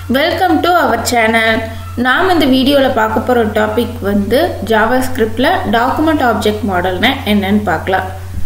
welcome to our channel நாம் இந்த வீடியோவில் பார்க்க போகிற டாபிக் வந்து ஜாவா ஸ்கிரிப்டில் டாக்குமெண்ட் ஆப்ஜெக்ட் மாடல்னா என்னன்னு பார்க்கலாம்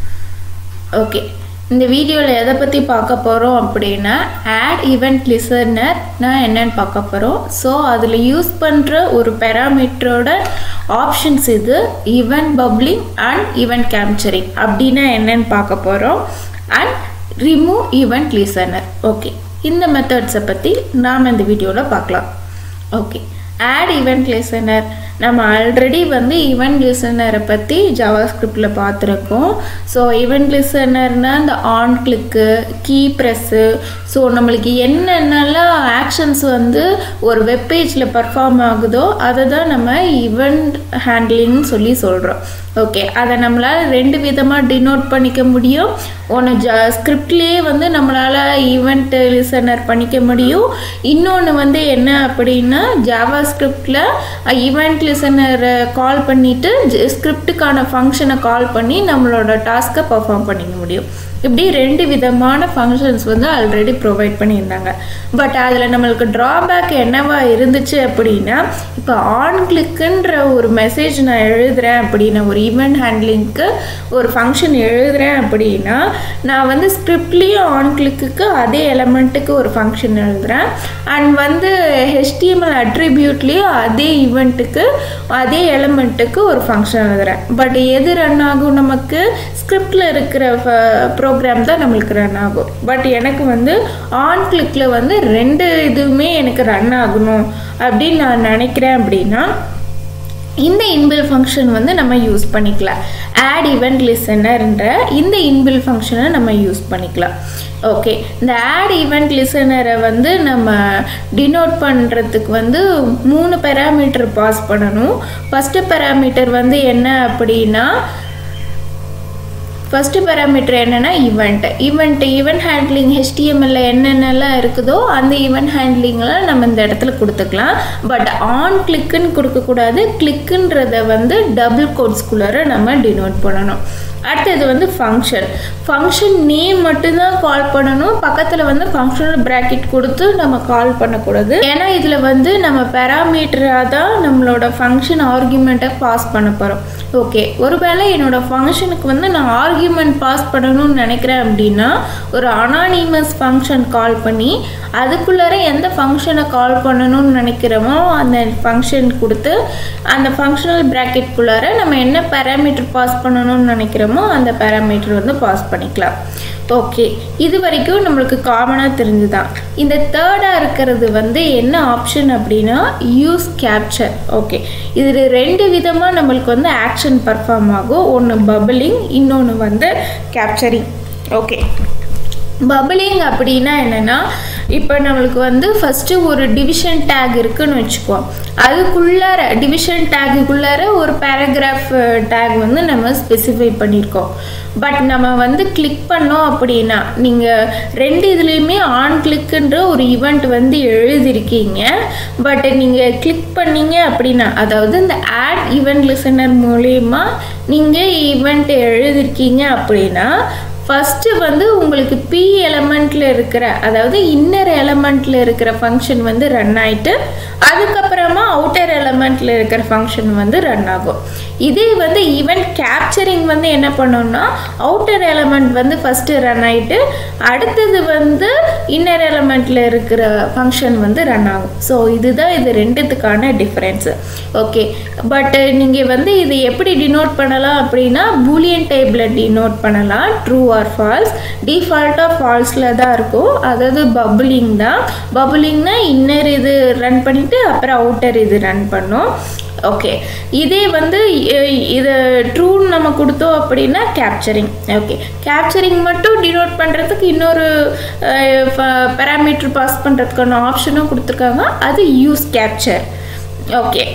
ஓகே இந்த வீடியோவில் எதை பற்றி பார்க்க போகிறோம் அப்படின்னா ஆட் ஈவெண்ட் லிசனர்னா என்னன்னு பார்க்க போகிறோம் ஸோ அதில் யூஸ் பண்ணுற ஒரு பெராமீட்டரோட ஆப்ஷன்ஸ் இது event bubbling and event capturing அப்படின்னா என்னன்னு பார்க்க போகிறோம் and remove event listener okay இந்த மெத்தட்ஸை பற்றி நாம் இந்த வீடியோவில் பார்க்கலாம் ஓகே ஆட் ஈவெண்ட் லிசனர் நம்ம ஆல்ரெடி வந்து ஈவெண்ட் லிசனரை பற்றி ஜாவா ஸ்கிரிப்டில் பார்த்துருக்கோம் ஸோ ஈவெண்ட் லிசனர்னால் இந்த ஆன் கிளிக்கு கீ ப்ரெஸ்ஸு ஸோ நம்மளுக்கு என்னென்னலாம் ஆக்ஷன்ஸ் வந்து ஒரு வெப்பேஜில் பர்ஃபார்ம் ஆகுதோ அதை தான் நம்ம ஈவெண்ட் ஹேண்ட்லிங்னு சொல்லி சொல்கிறோம் ஓகே அதை நம்மளால் ரெண்டு விதமாக டினோட் பண்ணிக்க முடியும் ஒன்று ஜா ஸ்கிரிப்ட்லேயே வந்து நம்மளால் ஈவெண்ட் லிசனர் பண்ணிக்க முடியும் இன்னொன்று வந்து என்ன அப்படின்னா ஜாவா ஸ்கிரிப்டில் ஈவெண்ட் லிசனரை கால் பண்ணிவிட்டு ஸ்கிரிப்டுக்கான ஃபங்க்ஷனை கால் பண்ணி நம்மளோட டாஸ்க்கை பர்ஃபார்ம் பண்ணிக்க முடியும் இப்படி ரெண்டு விதமான ஃபங்க்ஷன்ஸ் வந்து ஆல்ரெடி ப்ரொவைட் பண்ணியிருந்தாங்க பட் அதில் நம்மளுக்கு ட்ராபேக் என்னவா இருந்துச்சு அப்படின்னா இப்போ ஆன் கிளிக்குன்ற ஒரு மெசேஜ் நான் எழுதுகிறேன் அப்படின்னா ஒரு ஈவெண்ட் ஹேண்ட்லிங்க்கு ஒரு ஃபங்க்ஷன் எழுதுகிறேன் அப்படின்னா நான் வந்து ஸ்கிரிப்ட்லேயும் ஆன் கிளிக்குக்கு அதே எலமெண்ட்டுக்கு ஒரு ஃபங்க்ஷன் எழுதுகிறேன் அண்ட் வந்து ஹெச்டிஎம்எல் அட்ரிபியூட்லேயும் அதே ஈவெண்ட்டுக்கு அதே எலமெண்ட்டுக்கு ஒரு ஃபங்க்ஷன் எழுதுகிறேன் பட் எது ரன் ஆகும் நமக்கு ஸ்கிரிப்டில் இருக்கிற ப்ரோக்ராம் தான் நம்மளுக்கு ரன் ஆகும் பட் எனக்கு வந்து ஆன் கிளிக்கில் வந்து ரெண்டு இதுவுமே எனக்கு ரன் ஆகணும் அப்படின்னு நான் நினைக்கிறேன் அப்படின்னா இந்த இன்பில் ஃபங்க்ஷன் வந்து நம்ம யூஸ் பண்ணிக்கலாம் ஆட் ஈவெண்ட் லிசனர்ன்ற இந்த இன்பில் ஃபங்க்ஷனை நம்ம யூஸ் பண்ணிக்கலாம் ஓகே இந்த ஆட் ஈவெண்ட் லிசனரை வந்து நம்ம டினோட் பண்ணுறதுக்கு வந்து மூணு பெராமீட்டர் பாஸ் பண்ணணும் ஃபஸ்ட்டு பெராமீட்டர் வந்து என்ன அப்படின்னா ஃபஸ்ட்டு பேராமீட்டர் என்னென்னா ஈவெண்ட் ஈவெண்ட் ஈவெண்ட் ஹேண்ட்லிங் ஹெச்டிஎம்எல்ல என்னென்னலாம் இருக்குதோ அந்த ஈவெண்ட் ஹேண்ட்லிங்லாம் நம்ம இந்த இடத்துல கொடுத்துக்கலாம் பட் ஆன் கிளிக்குன்னு கொடுக்கக்கூடாது கிளிக்குன்றத வந்து டபுள் கோட்ஸ்குள்ளார நம்ம டினோட் பண்ணணும் அடுத்தது வந்து ஃபங்க்ஷன் ஃபங்க்ஷன் நேம் மட்டும்தான் கால் பண்ணணும் பக்கத்தில் வந்து ஃபங்க்ஷனல் ப்ராக்கெட் கொடுத்து நம்ம கால் பண்ணக்கூடாது ஏன்னா இதில் வந்து நம்ம பெராமீட்டராக தான் நம்மளோட ஃபங்க்ஷன் ஆர்குமெண்ட்டை பாஸ் பண்ண போகிறோம் ஓகே ஒருவேளை என்னோட ஃபங்க்ஷனுக்கு வந்து நான் ஆர்கியூமெண்ட் பாஸ் பண்ணணும்னு நினைக்கிறேன் அப்படின்னா ஒரு அனானிமஸ் ஃபங்க்ஷன் கால் பண்ணி அதுக்குள்ளார எந்த ஃபங்க்ஷனை கால் பண்ணணும்னு நினைக்கிறோமோ அந்த ஃபங்க்ஷன் கொடுத்து அந்த ஃபங்க்ஷனல் ப்ராக்கெட்குள்ளார நம்ம என்ன பேராமீட்டர் பாஸ் பண்ணணும்னு நினைக்கிறோமோ அந்த பேராமீட்டர் வந்து பாஸ் பண்ணிக்கலாம் ஓகே இது வரைக்கும் நம்மளுக்கு காமனாக தெரிஞ்சுதான் இந்த தேர்டாக இருக்கிறது வந்து என்ன ஆப்ஷன் அப்படின்னா யூஸ் கேப்சர் ஓகே இதில் ரெண்டு விதமாக நம்மளுக்கு வந்து ஆக்ஷன் பர்ஃபார்ம் ஆகும் ஒன்று பபிளிங் இன்னொன்று வந்து கேப்சரிங் ஓகே பபிளிங் அப்படின்னா என்னென்னா இப்போ நம்மளுக்கு வந்து ஃபஸ்ட்டு ஒரு டிவிஷன் டேக் இருக்குன்னு வச்சுக்குவோம் அதுக்குள்ளார டிவிஷன் டேக்குக்குள்ளார ஒரு பேராகிராஃப் டேக் வந்து நம்ம ஸ்பெசிஃபை பண்ணியிருக்கோம் பட் நம்ம வந்து கிளிக் பண்ணோம் அப்படின்னா நீங்கள் ரெண்டு இதுலேயுமே ஆன் கிளிக்குன்ற ஒரு ஈவெண்ட் வந்து எழுதியிருக்கீங்க பட் நீங்கள் கிளிக் பண்ணீங்க அப்படின்னா அதாவது இந்த ஆட் ஈவெண்ட் லிசனர் மூலயமா நீங்கள் ஈவெண்ட் எழுதிருக்கீங்க அப்படின்னா ஃபஸ்ட்டு வந்து உங்களுக்கு பி எலமெண்ட்டில் இருக்கிற அதாவது இன்னர் எலமெண்ட்டில் இருக்கிற ஃபங்க்ஷன் வந்து ரன் ஆகிட்டு அதுக்கப்புறமா அவுட்டர் எலமெண்ட்டில் இருக்கிற ஃபங்க்ஷன் வந்து ரன் ஆகும் இதே வந்து ஈவெண்ட் கேப்சரிங் வந்து என்ன பண்ணோம்னா அவுட்டர் எலமெண்ட் வந்து ஃபஸ்ட்டு ரன் ஆகிட்டு அடுத்தது வந்து இன்னர் எலமெண்ட்டில் இருக்கிற ஃபங்க்ஷன் வந்து ரன் ஆகும் ஸோ இதுதான் இது ரெண்டுத்துக்கான டிஃப்ரென்ஸு ஓகே பட் நீங்கள் வந்து இது எப்படி டினோட் பண்ணலாம் அப்படின்னா பூலியன் டேபிளை டினோட் பண்ணலாம் ட்ரூ ஆர் ஃபால்ஸ் டிஃபால்ட்டாக ஃபால்ஸில் தான் இருக்கும் அதாவது பபுளிங் தான் பபுளிங்னா இன்னர் இது ரன் பண்ணிவிட்டு அப்புறம் அவுட்டர் இது ரன் பண்ணும் ஓகே இதே வந்து இது ட்ரூன்னு நம்ம கொடுத்தோம் அப்படின்னா கேப்சரிங் ஓகே கேப்சரிங் மட்டும் டினோட் பண்ணுறதுக்கு இன்னொரு பேராமீட்டர் பாஸ் பண்ணுறதுக்கான ஆப்ஷனும் கொடுத்துருக்காங்க அது யூஸ் கேப்சர் ஓகே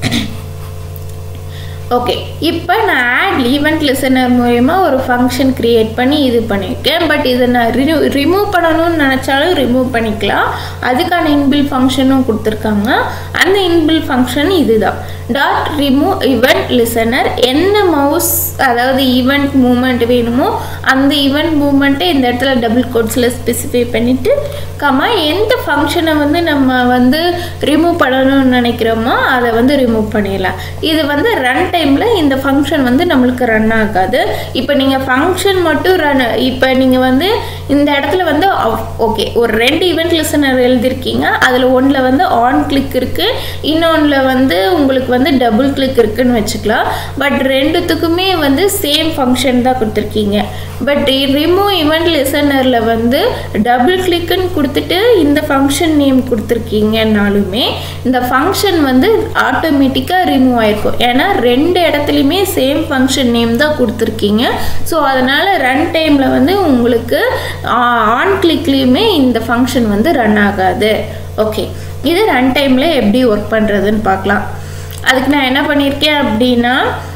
ஓகே இப்போ நான் ஆட் ஈவெண்ட் லிசனர் மூலயமா ஒரு ஃபங்க்ஷன் க்ரியேட் பண்ணி இது பண்ணியிருக்கேன் பட் இதை நான் ரிமூ ரிமூவ் பண்ணணும்னு நினச்சாலும் ரிமூவ் பண்ணிக்கலாம் அதுக்கான இன்பில் ஃபங்க்ஷனும் கொடுத்துருக்காங்க அந்த இன்பில் ஃபங்க்ஷன் இதுதான் டாட் ரிமூவ் ஈவெண்ட் லிசனர் என்ன மவுஸ் அதாவது ஈவெண்ட் மூமெண்ட் வேணுமோ அந்த ஈவெண்ட் மூமெண்ட்டை இந்த இடத்துல டபுள் கோட்ஸில் ஸ்பெசிஃபை பண்ணிவிட்டு கமா எந்த ஃபங்க்ஷனை வந்து நம்ம வந்து ரிமூவ் பண்ணணும்னு நினைக்கிறோமோ அதை வந்து ரிமூவ் பண்ணிடலாம் இது வந்து ரன் டைமில் இந்த ஃபங்க்ஷன் வந்து நம்மளுக்கு ரன் ஆகாது இப்போ நீங்கள் ஃபங்க்ஷன் மட்டும் ரன் இப்போ நீங்கள் வந்து இந்த இடத்துல வந்து ஓகே ஒரு ரெண்டு ஈவெண்ட் லிசனர் எழுதியிருக்கீங்க அதில் ஒன்றில் வந்து ஆன் கிளிக் இருக்குது இன்னொன்றில் வந்து உங்களுக்கு வந்து டபுள் கிளிக் இருக்குன்னு வச்சுக்கலாம் பட் ரெண்டுத்துக்குமே வந்து சேம் ஃபங்க்ஷன் தான் கொடுத்துருக்கீங்க பட் ரிமூவ் ஈவெண்ட் லிசனரில் வந்து டபுள் கிளிக்குன்னு கொடுத்துட்டு இந்த ஃபங்க்ஷன் நேம் கொடுத்துருக்கீங்கனாலுமே இந்த ஃபங்க்ஷன் வந்து ஆட்டோமேட்டிக்காக ரிமூவ் ஆயிருக்கும் ஏன்னா ரெண்டு இடத்துலையுமே சேம் ஃபங்க்ஷன் நேம் தான் கொடுத்துருக்கீங்க ஸோ அதனால் ரன் டைமில் வந்து உங்களுக்கு ஆன் கிளிக்லேயுமே இந்த ஃபங்க்ஷன் வந்து ரன் ஆகாது ஓகே இது ரன் டைமில் எப்படி ஒர்க் பண்ணுறதுன்னு பார்க்கலாம் அதுக்கு நான் என்ன பண்ணியிருக்கேன் அப்படின்னா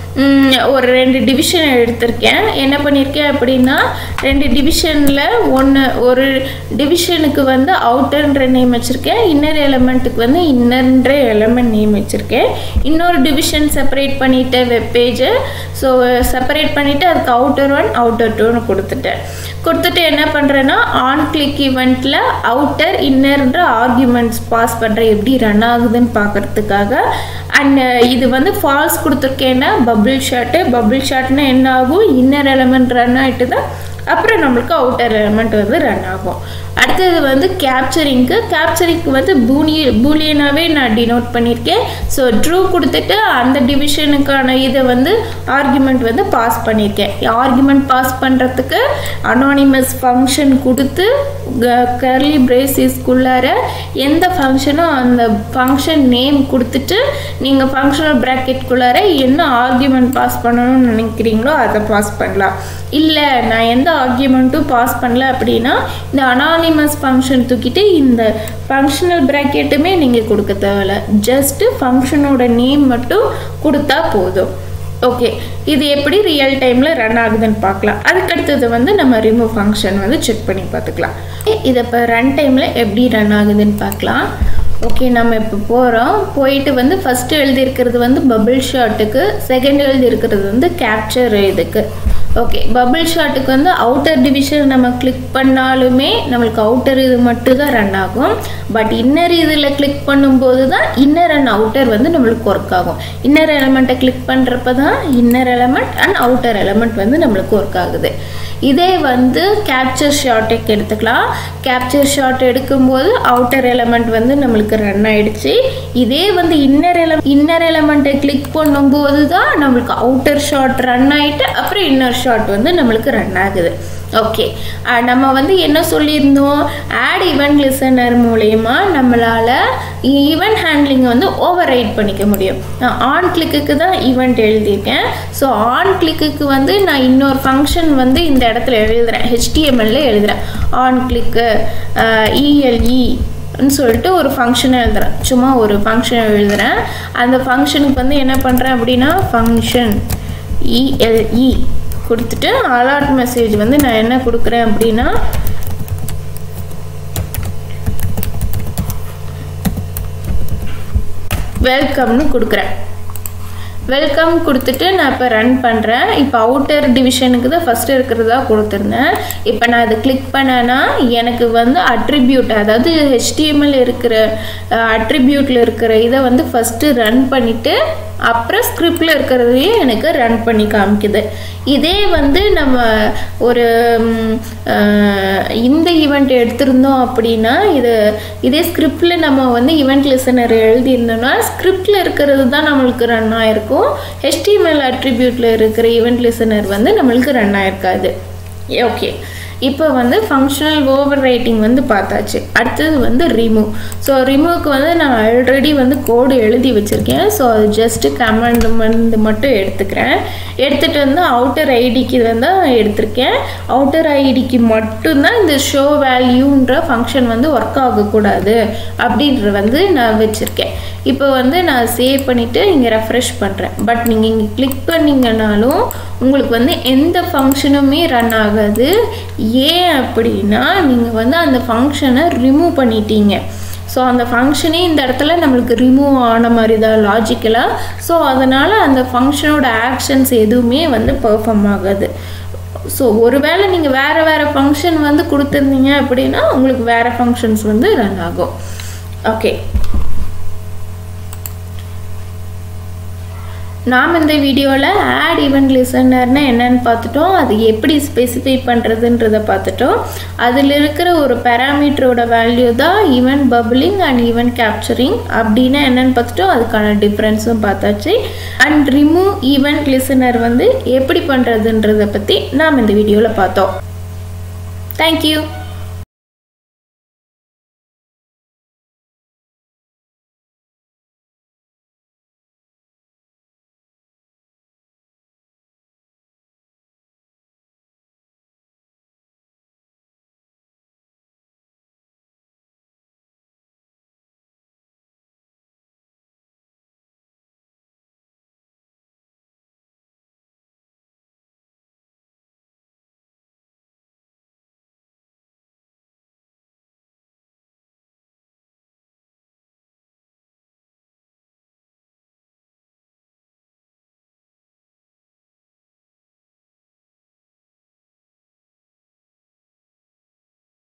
ஒரு ரெண்டு டிவிஷன் எடுத்திருக்கேன் என்ன பண்ணியிருக்கேன் அப்படின்னா ரெண்டு டிவிஷனில் ஒன்று ஒரு டிவிஷனுக்கு வந்து அவுட்டர்ன்ற நேம் வச்சுருக்கேன் இன்னர் எலமெண்ட்டுக்கு வந்து இன்னர்ன்ற எலமெண்ட் நேம் வச்சுருக்கேன் இன்னொரு டிவிஷன் செப்பரேட் பண்ணிட்டேன் வெப்பேஜை ஸோ செப்பரேட் பண்ணிவிட்டு அதுக்கு அவுட்டர் ஒன் அவுட்டர் டூன்னு கொடுத்துட்டேன் கொடுத்துட்டு என்ன பண்ணுறேன்னா ஆன் கிளிக் ஈவெண்ட்டில் அவுட்டர் இன்னர்ன்ற ஆர்குமெண்ட்ஸ் பாஸ் பண்ணுற எப்படி ரன் ஆகுதுன்னு பார்க்குறதுக்காக அண்ட் இது வந்து ஃபால்ஸ் கொடுத்துருக்கேன்னா பபிள் ஷாட்டு பபிள் ஷாட்னா என்ன ஆகும் இன்னர் எலமெண்ட் ரன் ஆகிட்டு தான் அப்புறம் நம்மளுக்கு அவுட்டர் எலமெண்ட் வந்து ரன் ஆகும் அடுத்தது வந்து கேப்சரிங்க்கு கேப்சரிங்க்கு வந்து பூனி பூலியனாகவே நான் டினோட் பண்ணியிருக்கேன் ஸோ ட்ரூ கொடுத்துட்டு அந்த டிவிஷனுக்கான இதை வந்து ஆர்குமெண்ட் வந்து பாஸ் பண்ணியிருக்கேன் ஆர்குமெண்ட் பாஸ் பண்ணுறதுக்கு அனானிமஸ் ஃபங்க்ஷன் கொடுத்து கர்லி பிரேசிஸ்குள்ளார எந்த ஃபங்க்ஷனோ அந்த ஃபங்க்ஷன் நேம் கொடுத்துட்டு நீங்கள் ஃபங்க்ஷனல் ப்ராக்கெட்குள்ளார என்ன ஆர்குமெண்ட் பாஸ் பண்ணணும்னு நினைக்கிறீங்களோ அதை பாஸ் பண்ணலாம் இல்லை நான் எந்த ஆர்குமெண்ட்டும் பாஸ் பண்ணல அப்படின்னா இந்த அனானிமஸ் ஃபங்க்ஷன் தூக்கிட்டு இந்த ஃபங்க்ஷனல் ப்ராக்கெட்டுமே நீங்கள் கொடுக்க தேவையில்ல ஜஸ்ட்டு ஃபங்க்ஷனோட நேம் மட்டும் கொடுத்தா போதும் ஓகே இது எப்படி ரியல் டைமில் ரன் ஆகுதுன்னு பார்க்கலாம் அதுக்கடுத்தது வந்து நம்ம ரிமூவ் ஃபங்க்ஷன் வந்து செக் பண்ணி பார்த்துக்கலாம் இதை இப்போ ரன் டைமில் எப்படி ரன் ஆகுதுன்னு பார்க்கலாம் ஓகே நம்ம இப்போ போகிறோம் போயிட்டு வந்து ஃபஸ்ட்டு எழுதியிருக்கிறது வந்து பபிள் ஷாட்டுக்கு செகண்ட் எழுதியிருக்கிறது வந்து கேப்சர் இதுக்கு ஓகே பபிள் ஷாட்டுக்கு வந்து அவுட்டர் டிவிஷன் நம்ம கிளிக் பண்ணாலுமே நம்மளுக்கு அவுட்டர் இது மட்டும் தான் ரன் ஆகும் பட் இன்னர் இதில் கிளிக் பண்ணும்போது தான் இன்னர் அண்ட் அவுட்டர் வந்து நம்மளுக்கு ஒர்க் ஆகும் இன்னர் எலமெண்ட்டை கிளிக் பண்ணுறப்ப தான் inner element and outer element வந்து நம்மளுக்கு ஒர்க் ஆகுது இதே வந்து கேப்சர் ஷாட்டுக்கு எடுத்துக்கலாம் கேப்சர் ஷாட் எடுக்கும்போது அவுட்டர் எலமெண்ட் வந்து நம்மளுக்கு ரன் ஆயிடுச்சு இதே வந்து இன்னர் எல இன்னர் எலமெண்ட்டை கிளிக் பண்ணும்போது தான் நம்மளுக்கு அவுட்டர் ஷாட் ரன் ஆகிட்டு அப்புறம் இன்னர் ஷாட் வந்து நம்மளுக்கு ரன் ஆகுது ஓகே நம்ம வந்து என்ன சொல்லியிருந்தோம் ஆட் ஈவெண்ட் லிசனர் மூலயமா நம்மளால் ஈவெண்ட் ஹேண்ட்லிங்கை வந்து ஓவர் ரைட் பண்ணிக்க முடியும் நான் ஆன் கிளிக்குக்கு தான் ஈவெண்ட் எழுதியிருக்கேன் ஸோ ஆன் கிளிக்குக்கு வந்து நான் இன்னொரு ஃபங்க்ஷன் வந்து இந்த இடத்துல எழுதுகிறேன் ஹெச்டிஎம்எல்ல எழுதுகிறேன் ஆன் கிளிக்கு இஎல்இ சொல்லிட்டு ஒரு ஃபங்க்ஷனை எழுதுகிறேன் சும்மா ஒரு ஃபங்க்ஷன் எழுதுகிறேன் அந்த ஃபங்க்ஷனுக்கு வந்து என்ன பண்ணுறேன் அப்படின்னா ஃபங்க்ஷன் இஎல்இ கொடுத்துட்டு அலாட் மெசேஜ் வந்து நான் என்ன கொடுக்குறேன் அப்படின்னா வெல்கம்னு கொடுக்குறேன் வெல்கம் கொடுத்துட்டு நான் இப்போ ரன் பண்ணுறேன் இப்போ அவுட்டர் டிவிஷனுக்கு தான் ஃபஸ்ட்டு இருக்கிறதா கொடுத்துருந்தேன் இப்போ நான் இதை கிளிக் பண்ணேன்னா எனக்கு வந்து அட்ரிபியூட் அதாவது ஹெச்டிஎம்எல் இருக்கிற அட்ரிபியூட்டில் இருக்கிற இதை வந்து ஃபஸ்ட்டு ரன் பண்ணிவிட்டு அப்புறம் ஸ்கிரிப்டில் இருக்கிறதையும் எனக்கு ரன் பண்ணி காமிக்குது இதே வந்து நம்ம ஒரு இந்த ஈவெண்ட் எடுத்திருந்தோம் அப்படின்னா இது இதே ஸ்கிரிப்டில் நம்ம வந்து ஈவெண்ட் லிசனர் எழுதியிருந்தோம்னா ஸ்கிரிப்டில் இருக்கிறது தான் நம்மளுக்கு ரன் ஆயிருக்கும் ஹெச்டிஎம்எல் அட்ரிபியூட்டில் இருக்கிற ஈவெண்ட் லிசனர் வந்து நம்மளுக்கு ரன் ஆயிருக்காது ஓகே இப்போ வந்து ஃபங்க்ஷனல் ஓவர் ரைட்டிங் வந்து பார்த்தாச்சு அடுத்தது வந்து ரிமூவ் ஸோ ரிமூவ்க்கு வந்து நான் ஆல்ரெடி வந்து கோடு எழுதி வச்சுருக்கேன் ஸோ அது ஜஸ்ட்டு கமெண்ட் வந்து மட்டும் எடுத்துக்கிறேன் எடுத்துகிட்டு வந்து அவுட்டர் ஐடிக்கு வந்து எடுத்திருக்கேன் அவுட்டர் ஐடிக்கு மட்டும்தான் இந்த ஷோ வேல்யூன்ற ஃபங்க்ஷன் வந்து ஒர்க் ஆகக்கூடாது அப்படின்ற வந்து நான் வச்சுருக்கேன் இப்போ வந்து நான் சேவ் பண்ணிவிட்டு இங்கே ரெஃப்ரெஷ் பண்ணுறேன் பட் நீங்கள் இங்கே கிளிக் பண்ணிங்கனாலும் உங்களுக்கு வந்து எந்த ஃபங்க்ஷனுமே ரன் ஆகாது ஏன் அப்படின்னா நீங்கள் வந்து அந்த ஃபங்க்ஷனை ரிமூவ் பண்ணிட்டீங்க ஸோ அந்த ஃபங்க்ஷனே இந்த இடத்துல நம்மளுக்கு ரிமூவ் ஆன மாதிரி தான் லாஜிக்கலாக ஸோ அதனால் அந்த ஃபங்க்ஷனோட ஆக்ஷன்ஸ் எதுவுமே வந்து பெர்ஃபார்ம் ஆகாது ஸோ ஒருவேளை நீங்கள் வேறு வேறு ஃபங்க்ஷன் வந்து கொடுத்துருந்தீங்க அப்படின்னா உங்களுக்கு வேறு ஃபங்க்ஷன்ஸ் வந்து ரன் ஆகும் ஓகே நாம் இந்த வீடியோவில் ஆட் ஈவெண்ட் லிசனர்னா என்னன்னு பார்த்துட்டோம் அது எப்படி ஸ்பெசிஃபை பண்ணுறதுன்றதை பார்த்துட்டோம் அதில் இருக்கிற ஒரு பேராமீட்டரோட வேல்யூ தான் event bubbling and event capturing அப்படின்னா என்னன்னு பார்த்துட்டோம் அதுக்கான டிஃப்ரென்ஸும் பார்த்தாச்சு அண்ட் ரிமூவ் ஈவெண்ட் லிசனர் வந்து எப்படி பண்ணுறதுன்றதை பற்றி நாம் இந்த வீடியோவில் பார்த்தோம் தேங்க்யூ